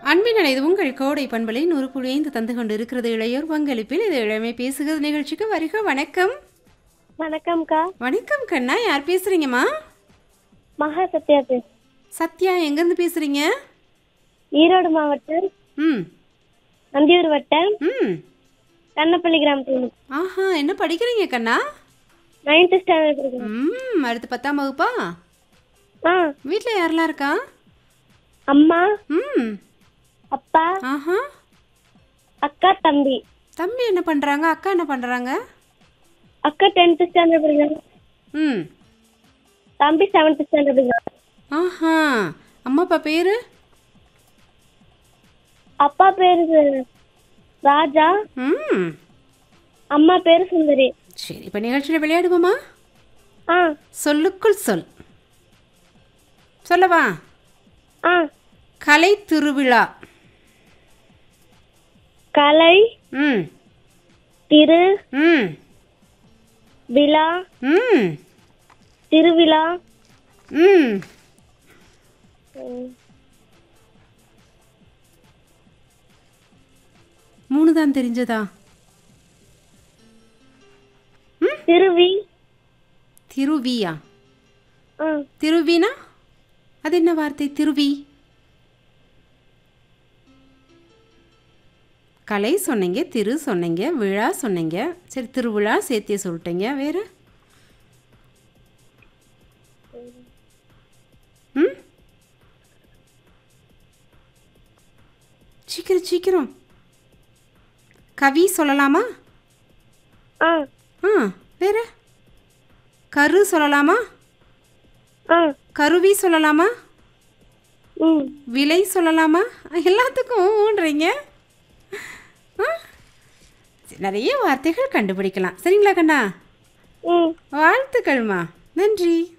அன்பின் இது உங்கள் கோடை பண்பலை நூறு புள்ளி ஐந்து தந்து கொண்டு இருக்கிறது இளையோர் பங்களிப்பில் இது இளமை பேசுகிறது நிகழ்ச்சிக்கு வருக வணக்கம் வணக்கம்க்கா வணக்கம் கண்ணா யார் பேசுறீங்கம்மா மகா சத்யா பேசு சத்யா எங்கேருந்து பேசுறீங்க ஈரோடு மாவட்டம் ம் நந்தியூர் வட்டம் ம் கண்ணப்பள்ளி கிராமத்தில் ஆஹா என்ன படிக்கிறீங்க கண்ணா நைன்த் ஸ்டாண்டர்ட் இருக்கேன் ம் அடுத்து பத்தாம் வகுப்பா ஆ வீட்டில் யாரெல்லாம் இருக்கா அம்மா ம் அப்பா ஆஹா அக்கா தம்பி தம்பி என்ன பண்ணுறாங்க அக்கா என்ன பண்ணுறாங்க அக்கா டென்த் ஸ்டாண்டர்ட் படிக்கிறாங்க ம் தம்பி செவன்த் ஸ்டாண்டர்ட் படிக்கிறாங்க ஆஹா அம்மா அப்பா பேர் அப்பா பேரு ராஜா ம் அம்மா பேரு சுந்தரி சரி இப்போ நிகழ்ச்சியில் விளையாடுவோமா ஆ சொல்லுக்குள் சொல் சொல்லவா ஆ கலை திருவிழா கலை ம் திரு ம் விழா ம் திருவிழா ம் ம், மூணு தான் தெரிஞ்சதா திருவி திருவியா ஆ திருவினா அது என்ன வார்த்தை திருவி கலை சொன்னீங்க திரு சொன்னீங்க விழா சொன்னீங்க சரி திருவிழா சேர்த்திய சொல்லிட்டீங்க வேறு ம் சீக்கிரம் சீக்கிரம் கவி சொல்லலாமா ஆ ஆ வேறு கரு சொல்லலாமா ஆ கருவி சொல்லலாமா ம் விலை சொல்லலாமா எல்லாத்துக்கும் ஊன்றீங்க ஆ? நிறைய வார்த்தைகள் கண்டுபிடிக்கலாம் சரிங்களா கண்ணா ம் வாழ்த்துக்கள்மா நன்றி